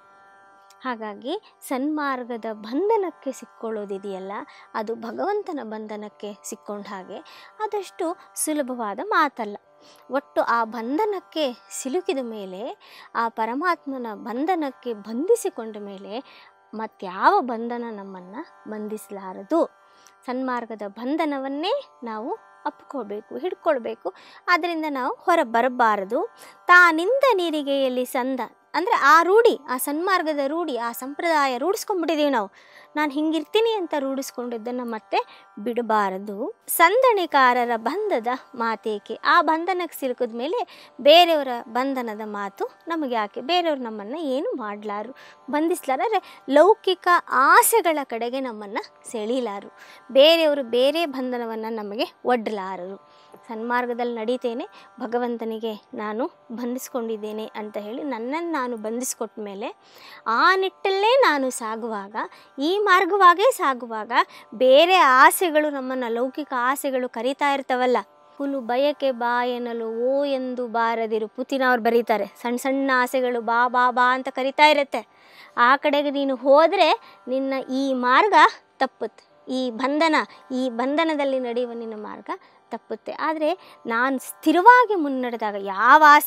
ಹಾಗಾಗಿ ಸನ್ಮಾರ್ಗದ ಬಂಧನಕ್ಕೆ ಸಿಕ್ಕೊಳ್ಳೋದಿದೆಯಲ್ಲ ಅದು ಭಗವಂತನ ಬಂಧನಕ್ಕೆ ಸಿಕ್ಕೊಂಡ ಹಾಗೆ ಅದಷ್ಟು ಸುಲಭವಾದ ಮಾತಲ್ಲ ಒಟ್ಟು ಆ ಬಂಧನಕ್ಕೆ ಸಿಲುಕಿದ ಮೇಲೆ ಆ ಪರಮಾತ್ಮನ ಬಂಧನಕ್ಕೆ ಬಂಧಿಸಿಕೊಂಡ ಮೇಲೆ ಮತ್ಯಾವ ಬಂಧನ ನಮ್ಮನ್ನು ಬಂಧಿಸಲಾರದು ಸನ್ಮಾರ್ಗದ ಬಂಧನವನ್ನೇ ನಾವು ಅಪ್ಕೊಳ್ಬೇಕು ಹಿಡ್ಕೊಳ್ಬೇಕು ಆದ್ದರಿಂದ ನಾವು ಹೊರ ಬರಬಾರದು ತಾನಿಂದ ನೀರಿಗೆಯಲ್ಲಿ ಸಂದ ಅಂದರೆ ಆ ರೂಢಿ ಆ ಸನ್ಮಾರ್ಗದ ರೂಢಿ ಆ ಸಂಪ್ರದಾಯ ರೂಢಿಸ್ಕೊಂಡ್ಬಿಟ್ಟಿದ್ದೀವಿ ನಾವು ನಾನು ಹಿಂಗಿರ್ತೀನಿ ಅಂತ ರೂಢಿಸ್ಕೊಂಡಿದ್ದನ್ನು ಮತ್ತೆ ಬಿಡಬಾರದು ಸಂದಣಿಕಾರರ ಬಂಧದ ಮಾತೇಕೆ ಆ ಬಂಧನಕ್ಕೆ ಸಿಲುಕಿದ ಮೇಲೆ ಬೇರೆಯವರ ಬಂಧನದ ಮಾತು ನಮಗೆ ಯಾಕೆ ಬೇರೆಯವ್ರು ನಮ್ಮನ್ನು ಏನು ಮಾಡಲಾರು ಬಂಧಿಸ್ಲಾರ ಅಂದರೆ ಲೌಕಿಕ ಆಸೆಗಳ ಕಡೆಗೆ ನಮ್ಮನ್ನು ಸೆಳೀಲಾರು ಬೇರೆಯವರು ಬೇರೆ ಬಂಧನವನ್ನು ನಮಗೆ ಒಡ್ಡಲಾರರು ಸನ್ಮಾರ್ಗದಲ್ಲಿ ನಡೀತೇನೆ ಭಗವಂತನಿಗೆ ನಾನು ಬಂಧಿಸ್ಕೊಂಡಿದ್ದೇನೆ ಅಂತ ಹೇಳಿ ನನ್ನನ್ನು ನಾನು ಬಂಧಿಸ್ಕೊಟ್ಟ ಮೇಲೆ ಆ ನಿಟ್ಟಲ್ಲೇ ನಾನು ಸಾಗುವಾಗ ಈ ಮಾರ್ಗವಾಗೇ ಸಾಗುವಾಗ ಬೇರೆ ಆಸೆಗಳು ನಮ್ಮನ್ನು ಲೌಕಿಕ ಆಸೆಗಳು ಕರೀತಾ ಇರ್ತವಲ್ಲ ಹುಲು ಬಯಕೆ ಬಾ ಎನ್ನಲು ಓ ಎಂದು ಬಾರದಿರು ಪುತಿನ ಅವ್ರು ಬರೀತಾರೆ ಸಣ್ಣ ಸಣ್ಣ ಆಸೆಗಳು ಬಾ ಬಾ ಬಾ ಅಂತ ಕರಿತಾ ಇರುತ್ತೆ ಆ ಕಡೆಗೆ ನೀನು ಹೋದರೆ ನಿನ್ನ ಈ ಮಾರ್ಗ ತಪ್ಪುತ್ತೆ ಈ ಬಂಧನ ಈ ಬಂಧನದಲ್ಲಿ ನಡೆಯುವ ನಿನ್ನ ಮಾರ್ಗ ತಪ್ಪುತ್ತೆ ಆದರೆ ನಾನು ಸ್ಥಿರವಾಗಿ ಮುನ್ನಡೆದಾಗ ಯಾವ ಆಸೆ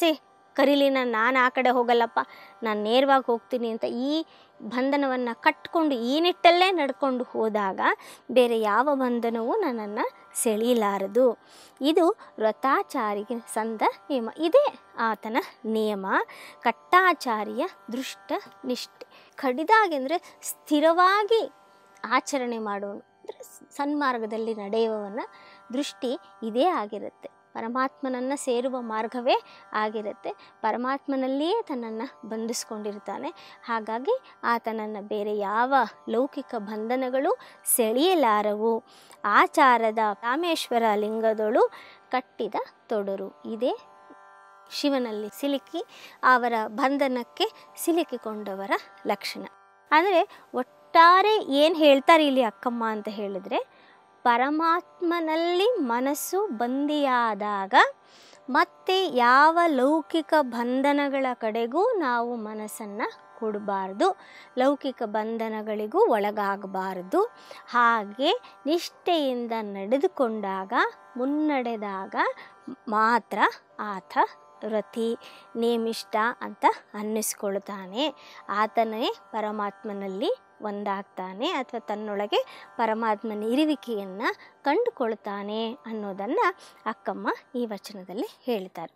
ಕರೀಲಿನ ನಾನು ಆ ಕಡೆ ಹೋಗಲ್ಲಪ್ಪ ನಾನು ನೇರವಾಗಿ ಹೋಗ್ತೀನಿ ಅಂತ ಈ ಬಂಧನವನ್ನು ಕಟ್ಕೊಂಡು ಈ ನಿಟ್ಟಲ್ಲೇ ನಡ್ಕೊಂಡು ಹೋದಾಗ ಬೇರೆ ಯಾವ ಬಂಧನವೂ ನನ್ನನ್ನು ಸೆಳೀಲಾರದು ಇದು ವ್ರತಾಚಾರಿಗೆ ಸಂದ ನಿಯಮ ಇದೇ ಆತನ ನಿಯಮ ಕಟ್ಟಾಚಾರಿಯ ದೃಷ್ಟ ನಿಷ್ಠೆ ಕಡಿದಾಗೆಂದರೆ ಸ್ಥಿರವಾಗಿ ಆಚರಣೆ ಮಾಡೋನು ಅಂದರೆ ಸನ್ಮಾರ್ಗದಲ್ಲಿ ನಡೆಯುವವನ ದೃಷ್ಟಿ ಇದೇ ಆಗಿರುತ್ತೆ ಪರಮಾತ್ಮನನ್ನು ಸೇರುವ ಮಾರ್ಗವೇ ಆಗಿರುತ್ತೆ ಪರಮಾತ್ಮನಲ್ಲಿಯೇ ತನ್ನನ್ನು ಬಂಧಿಸ್ಕೊಂಡಿರ್ತಾನೆ ಹಾಗಾಗಿ ಆತನನ್ನು ಬೇರೆ ಯಾವ ಲೌಕಿಕ ಬಂಧನಗಳು ಸೆಳೆಯಲಾರವು ಆಚಾರದ ರಾಮೇಶ್ವರ ಲಿಂಗದೊಳು ಕಟ್ಟಿದ ತೊಡರು ಇದೇ ಶಿವನಲ್ಲಿ ಸಿಲುಕಿ ಅವರ ಬಂಧನಕ್ಕೆ ಸಿಲುಕಿಕೊಂಡವರ ಲಕ್ಷಣ ಅಂದರೆ ಒಟ್ಟಾರೆ ಏನು ಹೇಳ್ತಾರೆ ಇಲ್ಲಿ ಅಕ್ಕಮ್ಮ ಅಂತ ಹೇಳಿದರೆ ಪರಮಾತ್ಮನಲ್ಲಿ ಮನಸ್ಸು ಬಂದಿಯಾದಾಗ ಮತ್ತೆ ಯಾವ ಲೌಕಿಕ ಬಂಧನಗಳ ಕಡೆಗೂ ನಾವು ಮನಸ್ಸನ್ನು ಕೊಡಬಾರ್ದು ಲೌಕಿಕ ಬಂಧನಗಳಿಗೂ ಒಳಗಾಗಬಾರದು ಹಾಗೆ ನಿಷ್ಠೆಯಿಂದ ನಡೆದುಕೊಂಡಾಗ ಮುನ್ನಡೆದಾಗ ಮಾತ್ರ ಆತ ರತಿ ನೇಮಿಷ್ಟ ಅಂತ ಅನ್ನಿಸ್ಕೊಳ್ತಾನೆ ಆತನೇ ಪರಮಾತ್ಮನಲ್ಲಿ ಒಂದಾಗ್ತಾನೆ ಅಥವಾ ತನ್ನೊಳಗೆ ಪರಮಾತ್ಮನ ಇರುವಿಕೆಯನ್ನು ಕಂಡುಕೊಳ್ತಾನೆ ಅನ್ನೋದನ್ನು ಅಕ್ಕಮ್ಮ ಈ ವಚನದಲ್ಲಿ ಹೇಳ್ತಾರೆ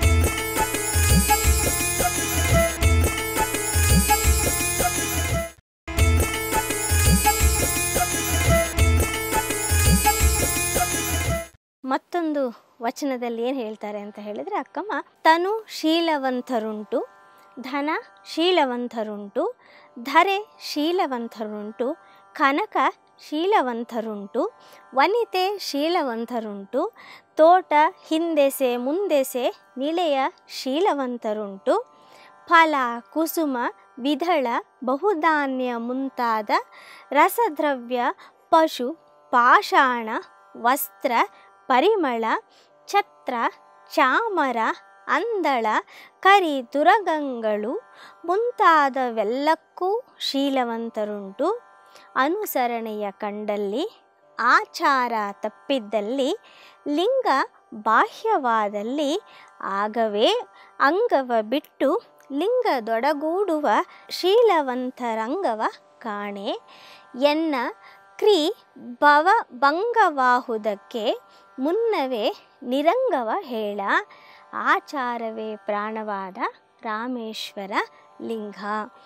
ಮತ್ತೊಂದು ವಚನದಲ್ಲಿ ಏನು ಹೇಳ್ತಾರೆ ಅಂತ ಹೇಳಿದರೆ ಅಕ್ಕಮ್ಮ ತನು ಶೀಲವಂತರುಂಟು ಧನ ಶೀಲವಂತರುಂಟು ಧರೆ ಶೀಲವಂತರುಂಟು ಕನಕ ಶೀಲವಂತರುಂಟು ವನಿತೆ ಶೀಲವಂತರುಂಟು ತೋಟ ಹಿಂದೆಸೆ ಮುಂದೆಸೆ ನಿಳೆಯ ಶೀಲವಂತರುಂಟು ಫಲ ಕುಸುಮ ವಿಧಳ ಬಹುಧಾನ್ಯ ಮುಂತಾದ ರಸದ್ರವ್ಯ ಪಶು ಪಾಷಾಣ ವಸ್ತ್ರ ಪರಿಮಳ ಛತ್ರ ಚಾಮರ ಅಂದಳ ಕರಿ ತುರಗಂಗಳು ಮುಂತಾದವೆಲ್ಲಕ್ಕೂ ಶೀಲವಂತರುಂಟು ಅನುಸರಣೆಯ ಕಂಡಲ್ಲಿ ಆಚಾರ ತಪ್ಪಿದ್ದಲ್ಲಿ ಲಿಂಗ ಬಾಹ್ಯವಾದಲ್ಲಿ ಆಗವೇ ಅಂಗವ ಬಿಟ್ಟು ಲಿಂಗದೊಡಗೂಡುವ ಶೀಲವಂತರಂಗವ ಕಾಣೆ ಎನ್ನ ಕ್ರೀ ಭವ ಭಂಗವಾಹುದಕ್ಕೆ ಮುನ್ನವೇ ನಿರಂಗವ ಹೇಳ ಆಚಾರವೇ ಪ್ರಾಣವಾದ ರಾಮೇಶ್ವರ ಲಿಂಗ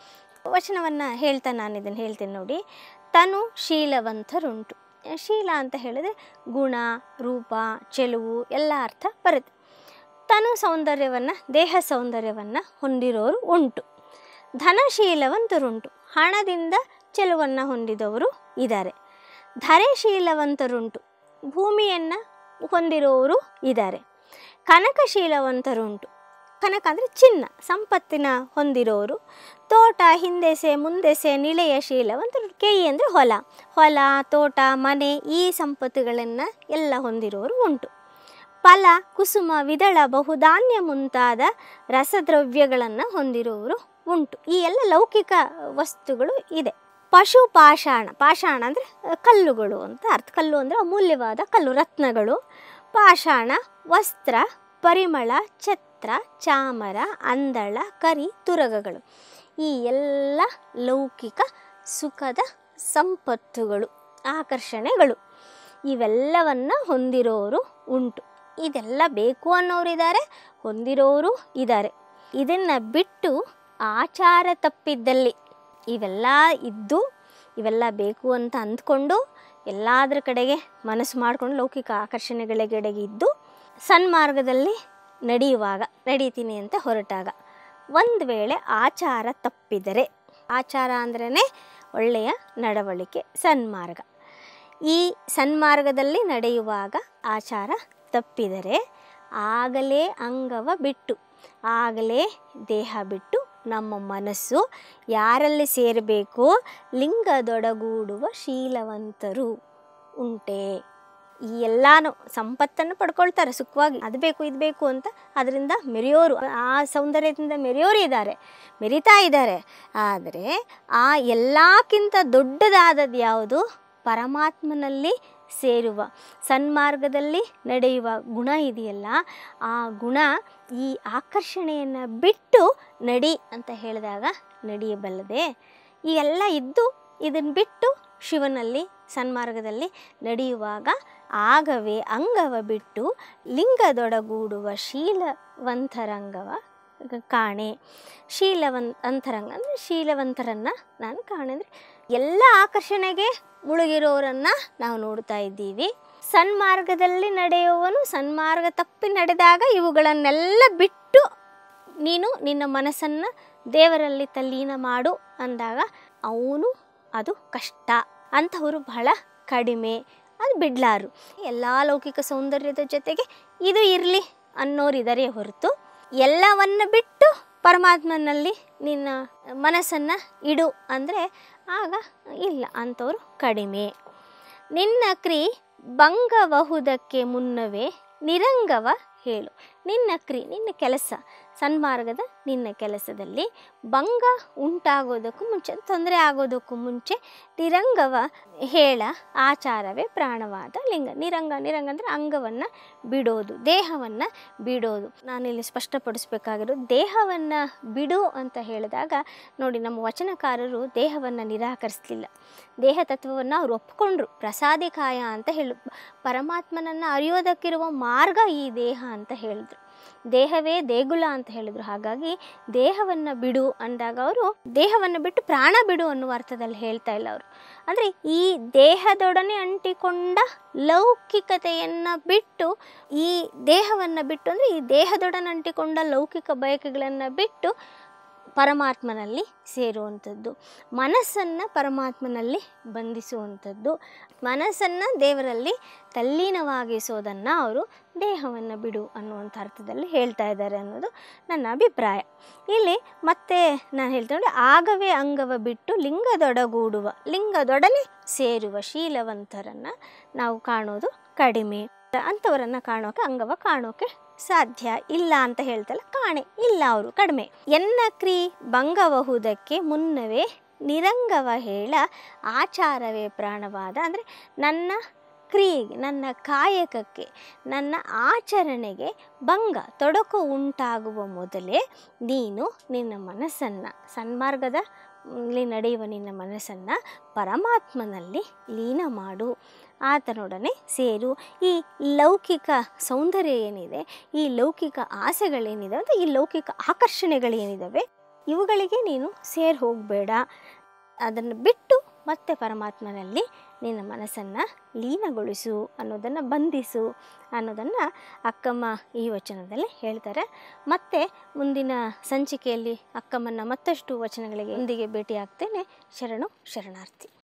ವಚನವನ್ನು ಹೇಳ್ತಾ ನಾನು ಇದನ್ನು ಹೇಳ್ತೀನಿ ನೋಡಿ ತನು ಶೀಲವಂತರುಂಟು ಶೀಲ ಅಂತ ಹೇಳಿದ್ರೆ ಗುಣ ರೂಪ ಚೆಲುವು ಎಲ್ಲ ಅರ್ಥ ಬರುತ್ತೆ ತನು ಸೌಂದರ್ಯವನ್ನು ದೇಹ ಸೌಂದರ್ಯವನ್ನು ಹೊಂದಿರೋರು ಉಂಟು ಧನಶೀಲವಂತರುಂಟು ಹಣದಿಂದ ಚೆಲುವನ್ನು ಹೊಂದಿದವರು ಇದ್ದಾರೆ ಧರೆಶೀಲವಂತರುಂಟು ಭೂಮಿಯನ್ನು ಹೊಂದಿರೋರು ಇದ್ದಾರೆ ಕನಕಶೀಲವಂತರುಂಟು ಕನಕ ಅಂದರೆ ಚಿನ್ನ ಸಂಪತ್ತಿನ ಹೊಂದಿರೋರು ತೋಟ ಹಿಂದೆಸೆ ಮುಂದೆಸೆ ನಿಳೆಯ ಶೀಲವಂತರು ಕೇಯಿ ಅಂದರೆ ಹೊಲ ಹೊಲ ತೋಟ ಮನೆ ಈ ಸಂಪತ್ತುಗಳನ್ನು ಎಲ್ಲ ಹೊಂದಿರೋರು ಉಂಟು ಫಲ ಕುಸುಮ ವಿದಳ ಬಹುಧಾನ್ಯ ಮುಂತಾದ ರಸದ್ರವ್ಯಗಳನ್ನು ಹೊಂದಿರುವವರು ಉಂಟು ಈ ಎಲ್ಲ ಲೌಕಿಕ ವಸ್ತುಗಳು ಇದೆ ಪಶು ಪಾಷಾಣ ಪಾಷಾಣ ಅಂದರೆ ಕಲ್ಲುಗಳು ಅಂತ ಅರ್ಥ ಕಲ್ಲು ಅಂದರೆ ಅಮೂಲ್ಯವಾದ ಕಲ್ಲು ರತ್ನಗಳು ಪಾಷಾಣ ವಸ್ತ್ರ ಪರಿಮಳ ಛತ್ರ ಚಾಮರ ಅಂದಳ ಕರಿ ತುರಗಗಳು ಈ ಎಲ್ಲ ಲೌಕಿಕ ಸುಖದ ಸಂಪತ್ತುಗಳು ಆಕರ್ಷಣೆಗಳು ಇವೆಲ್ಲವನ್ನು ಹೊಂದಿರೋರು ಉಂಟು ಇದೆಲ್ಲ ಬೇಕು ಅನ್ನೋರಿದ್ದಾರೆ ಹೊಂದಿರೋರು ಇದ್ದಾರೆ ಇದನ್ನು ಬಿಟ್ಟು ಆಚಾರ ತಪ್ಪಿದ್ದಲ್ಲಿ ಇವೆಲ್ಲ ಇದ್ದು ಇವೆಲ್ಲ ಬೇಕು ಅಂತ ಅಂದ್ಕೊಂಡು ಎಲ್ಲದರ ಕಡೆಗೆ ಮನಸ್ಸು ಮಾಡಿಕೊಂಡು ಲೌಕಿಕ ಆಕರ್ಷಣೆಗಳೆಡೆಗೆ ಇದ್ದು ಸನ್ಮಾರ್ಗದಲ್ಲಿ ನಡೆಯುವಾಗ ನಡೀತೀನಿ ಅಂತ ಹೊರಟಾಗ ಒಂದು ವೇಳೆ ಆಚಾರ ತಪ್ಪಿದರೆ ಆಚಾರ ಅಂದ್ರೇ ಒಳ್ಳೆಯ ನಡವಳಿಕೆ ಸನ್ಮಾರ್ಗ ಈ ಸನ್ಮಾರ್ಗದಲ್ಲಿ ನಡೆಯುವಾಗ ಆಚಾರ ತಪ್ಪಿದರೆ ಆಗಲೇ ಅಂಗವ ಬಿಟ್ಟು ಆಗಲೇ ದೇಹ ಬಿಟ್ಟು ನಮ್ಮ ಮನಸ್ಸು ಯಾರಲ್ಲಿ ಸೇರಬೇಕು ಲಿಂಗದೊಡಗೂಡುವ ಶೀಲವಂತರು ಉಂಟೆ ಈ ಎಲ್ಲಾನು ಸಂಪತ್ತನ್ನು ಪಡ್ಕೊಳ್ತಾರೆ ಸುಖವಾಗಿ ಅದು ಬೇಕು ಇದು ಬೇಕು ಅಂತ ಅದರಿಂದ ಮೆರೆಯೋರು ಆ ಸೌಂದರ್ಯದಿಂದ ಮೆರೆಯೋರು ಇದ್ದಾರೆ ಮೆರಿತಾ ಇದ್ದಾರೆ ಆದರೆ ಆ ಎಲ್ಲಕ್ಕಿಂತ ದೊಡ್ಡದಾದದ್ದು ಯಾವುದು ಪರಮಾತ್ಮನಲ್ಲಿ ಸೇರುವ ಸನ್ಮಾರ್ಗದಲ್ಲಿ ನಡೆಯುವ ಗುಣ ಇದೆಯಲ್ಲ ಆ ಗುಣ ಈ ಆಕರ್ಷಣೆಯನ್ನು ಬಿಟ್ಟು ನಡಿ ಅಂತ ಹೇಳಿದಾಗ ನಡೆಯಬಲ್ಲದೆ ಈ ಎಲ್ಲ ಇದ್ದು ಇದನ್ನು ಬಿಟ್ಟು ಶಿವನಲ್ಲಿ ಸನ್ಮಾರ್ಗದಲ್ಲಿ ನಡೆಯುವಾಗ ಆಗವೇ ಅಂಗವ ಬಿಟ್ಟು ಲಿಂಗದೊಡಗೂಡುವ ಶೀಲವಂತರಂಗವ ಕಾಣೆ ಶೀಲವನ್ ಅಂತರಂಗ ಅಂದರೆ ಶೀಲವಂತರನ್ನು ನಾನು ಕಾಣೆ ಅಂದರೆ ಎಲ್ಲ ಆಕರ್ಷಣೆಗೆ ಮುಳುಗಿರೋರನ್ನು ನಾವು ನೋಡ್ತಾ ಇದ್ದೀವಿ ಸನ್ಮಾರ್ಗದಲ್ಲಿ ನಡೆಯುವವನು ಸನ್ಮಾರ್ಗ ತಪ್ಪಿ ನಡೆದಾಗ ಇವುಗಳನ್ನೆಲ್ಲ ಬಿಟ್ಟು ನೀನು ನಿನ್ನ ಮನಸ್ಸನ್ನು ದೇವರಲ್ಲಿ ತಲ್ಲೀನ ಮಾಡು ಅಂದಾಗ ಅವನು ಅದು ಕಷ್ಟ ಅಂಥವರು ಬಹಳ ಕಡಿಮೆ ಅದು ಬಿಡ್ಲಾರು ಎಲ್ಲ ಲೌಕಿಕ ಸೌಂದರ್ಯದ ಜೊತೆಗೆ ಇದು ಇರಲಿ ಅನ್ನೋರಿದರೆ ಹೊರತು ಎಲ್ಲವನ್ನು ಬಿಟ್ಟು ಪರಮಾತ್ಮನಲ್ಲಿ ನಿನ್ನ ಮನಸ್ಸನ್ನು ಇಡು ಅಂದರೆ ಆಗ ಇಲ್ಲ ಅಂಥವ್ರು ಕಡಿಮೆ ನಿನ್ನ ಕ್ರಿ ಭಂಗಬಹುದಕ್ಕೆ ಮುನ್ನವೇ ನಿರಂಗವ ಹೇಳು ನಿನ್ನ ಕ್ರಿ ನಿನ್ನ ಕೆಲಸ ಸನ್ಮಾರ್ಗದ ನಿನ್ನ ಕೆಲಸದಲ್ಲಿ ಭಂಗ ಉಂಟಾಗೋದಕ್ಕೂ ಮುಂಚೆ ತೊಂದರೆ ಆಗೋದಕ್ಕೂ ಮುಂಚೆ ನಿರಂಗವ ಹೇಳ ಆಚಾರವೇ ಪ್ರಾಣವಾದ ಲಿಂಗ ನಿರಂಗ ನಿರಂಗ ಅಂದರೆ ಅಂಗವನ್ನು ಬಿಡೋದು ದೇಹವನ್ನು ಬಿಡೋದು ನಾನಿಲ್ಲಿ ಸ್ಪಷ್ಟಪಡಿಸ್ಬೇಕಾಗಿರೋದು ದೇಹವನ್ನು ಬಿಡು ಅಂತ ಹೇಳಿದಾಗ ನೋಡಿ ನಮ್ಮ ವಚನಕಾರರು ದೇಹವನ್ನು ನಿರಾಕರಿಸಲಿಲ್ಲ ದೇಹ ತತ್ವವನ್ನು ಅವ್ರು ಒಪ್ಕೊಂಡ್ರು ಪ್ರಸಾದಿಕಾಯ ಅಂತ ಹೇಳು ಪರಮಾತ್ಮನನ್ನು ಅರಿಯೋದಕ್ಕಿರುವ ಮಾರ್ಗ ಈ ದೇಹ ಅಂತ ಹೇಳಿದ್ರು ದೇಹವೇ ದೇಗುಲ ಅಂತ ಹೇಳಿದ್ರು ಹಾಗಾಗಿ ದೇಹವನ್ನು ಬಿಡು ಅಂದಾಗ ಅವರು ದೇಹವನ್ನು ಬಿಟ್ಟು ಪ್ರಾಣ ಬಿಡು ಅನ್ನುವ ಅರ್ಥದಲ್ಲಿ ಹೇಳ್ತಾ ಇಲ್ಲ ಅವರು ಅಂದರೆ ಈ ದೇಹದೊಡನೆ ಅಂಟಿಕೊಂಡ ಲೌಕಿಕತೆಯನ್ನು ಬಿಟ್ಟು ಈ ದೇಹವನ್ನು ಬಿಟ್ಟು ಅಂದರೆ ಈ ದೇಹದೊಡನೆ ಅಂಟಿಕೊಂಡ ಲೌಕಿಕ ಬಯಕೆಗಳನ್ನು ಬಿಟ್ಟು ಪರಮಾತ್ಮನಲ್ಲಿ ಸೇರುವಂಥದ್ದು ಮನಸ್ಸನ್ನು ಪರಮಾತ್ಮನಲ್ಲಿ ಬಂಧಿಸುವಂಥದ್ದು ಮನಸ್ಸನ್ನು ದೇವರಲ್ಲಿ ತಲ್ಲೀನವಾಗಿಸೋದನ್ನು ಅವರು ದೇಹವನ್ನು ಬಿಡು ಅನ್ನುವಂಥ ಅರ್ಥದಲ್ಲಿ ಹೇಳ್ತಾ ಇದ್ದಾರೆ ಅನ್ನೋದು ನನ್ನ ಅಭಿಪ್ರಾಯ ಇಲ್ಲಿ ಮತ್ತೆ ನಾನು ಹೇಳ್ತೇನೆ ಆಗವೇ ಅಂಗವ ಬಿಟ್ಟು ಲಿಂಗದೊಡಗೂಡುವ ಲಿಂಗದೊಡನೆ ಸೇರುವ ಶೀಲವಂತರನ್ನು ನಾವು ಕಾಣೋದು ಕಡಿಮೆ ಅಂಥವರನ್ನು ಕಾಣೋಕೆ ಅಂಗವ ಕಾಣೋಕೆ ಸಾಧ್ಯ ಇಲ್ಲ ಅಂತ ಹೇಳ್ತಲ್ಲ ಕಾಣೆ ಇಲ್ಲ ಅವರು ಕಡಿಮೆ ಎನ್ನ ಕ್ರೀ ಭಂಗಬಹುದಕ್ಕೆ ಮುನ್ನವೇ ನಿರಂಗವ ಹೇಳ ಆಚಾರವೇ ಪ್ರಾಣವಾದ ಅಂದರೆ ನನ್ನ ಕ್ರಿಯೆಗೆ ನನ್ನ ಕಾಯಕಕ್ಕೆ ನನ್ನ ಆಚರಣೆಗೆ ಭಂಗ ತೊಡಕು ಉಂಟಾಗುವ ಮೊದಲೇ ನೀನು ನಿನ್ನ ಮನಸ್ಸನ್ನು ಸನ್ಮಾರ್ಗದ ಲ್ಲಿ ನಡೆಯುವ ನಿನ್ನ ಮನಸ್ಸನ್ನು ಪರಮಾತ್ಮನಲ್ಲಿ ಲೀನ ಮಾಡು ಆತನೊಡನೆ ಸೇರು ಈ ಲೌಕಿಕ ಸೌಂದರ್ಯ ಏನಿದೆ ಈ ಲೌಕಿಕ ಆಸೆಗಳೇನಿದೆ ಅಂದರೆ ಈ ಲೌಕಿಕ ಆಕರ್ಷಣೆಗಳೇನಿದ್ದಾವೆ ಇವುಗಳಿಗೆ ನೀನು ಸೇರಿ ಹೋಗಬೇಡ ಅದನ್ನು ಬಿಟ್ಟು ಮತ್ತೆ ಪರಮಾತ್ಮನಲ್ಲಿ ನಿನ್ನ ಮನಸ್ಸನ್ನು ಲೀನಗೊಳಿಸು ಅನ್ನೋದನ್ನು ಬಂಧಿಸು ಅನ್ನೋದನ್ನು ಅಕ್ಕಮ್ಮ ಈ ವಚನದಲ್ಲಿ ಹೇಳ್ತಾರೆ ಮತ್ತೆ ಮುಂದಿನ ಸಂಚಿಕೆಯಲ್ಲಿ ಅಕ್ಕಮ್ಮನ ಮತ್ತಷ್ಟು ವಚನಗಳಿಗೆ ಒಂದಿಗೆ ಭೇಟಿ ಆಗ್ತೇನೆ ಶರಣು ಶರಣಾರ್ಥಿ